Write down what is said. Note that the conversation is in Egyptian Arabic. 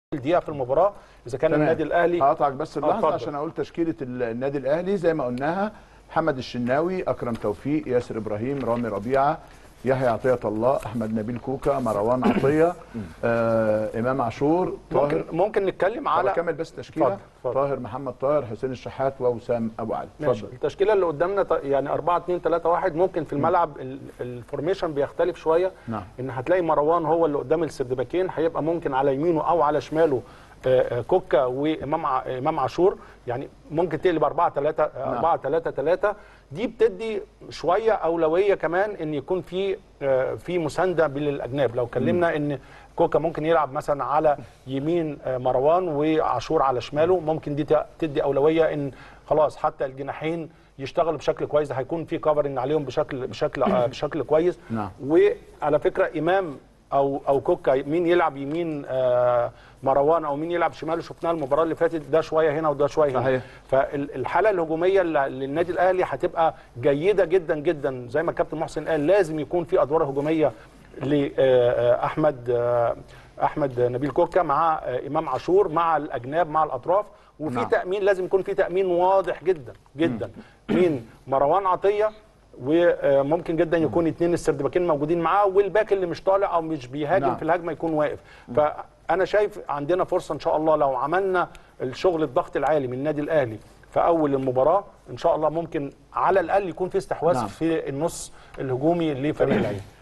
دقيقه في المباراه اذا كان تمام. النادي الاهلي هقطعك بس اللحظه اتفضل. عشان اقول تشكيله ال- النادي الاهلي زي ما قلناها محمد الشناوي اكرم توفيق ياسر ابراهيم رامي ربيعه يحيى عطيه الله احمد نبيل كوكا مروان عطيه آه امام عاشور ممكن طاهر ممكن نتكلم على على كمل بس تشكيله اتفضل، اتفضل. طاهر محمد طاهر حسين الشحات ووسام ابو علي ماشي اتفضل التشكيله اللي قدامنا ط- يعني 4 2 3 1 ممكن في الملعب ال- الفورميشن بيختلف شويه نعم. ان هتلاقي مروان هو اللي قدام السردباكين هيبقى ممكن على يمينه او على شماله آه، آه، كوكا وامام ع- امام عاشور يعني ممكن تقلب 4 3 4 3 3 دي بتدي شويه اولويه كمان ان يكون في آه، في مسانده للاجناب لو اتكلمنا ان كوكا ممكن يلعب مثلا على يمين آه، مروان وعاشور على شماله ممكن دي ت- تدي اولويه ان خلاص حتى الجناحين يشتغلوا بشكل كويس هيكون في كفرنج عليهم بشكل بشكل آه، بشكل كويس نعم. وعلى فكره امام او او كوكا مين يلعب يمين آه، مروان او مين يلعب شماله شفناها المباراه اللي فاتت ده شويه هنا وده شويه هنا صحيح. فالحاله الهجوميه اللي- للنادي الاهلي هتبقى جيده جدا جدا زي ما الكابتن محسن قال لازم يكون في ادوار هجوميه لاحمد احمد نبيل كوكا مع آه، امام عاشور مع الاجناب مع الاطراف وفي نعم. تامين لازم يكون في تامين واضح جدا جدا من مروان عطيه وممكن جدا يكون اتنين السردباكين موجودين معاه والباك اللي مش طالع او مش بيهاجم نعم. في الهجمه يكون واقف فانا شايف عندنا فرصه ان شاء الله لو عملنا الشغل الضغط العالي من النادي الاهلي في اول المباراه ان شاء الله ممكن على الاقل يكون في استحواذ نعم. في النص الهجومي لفريق العين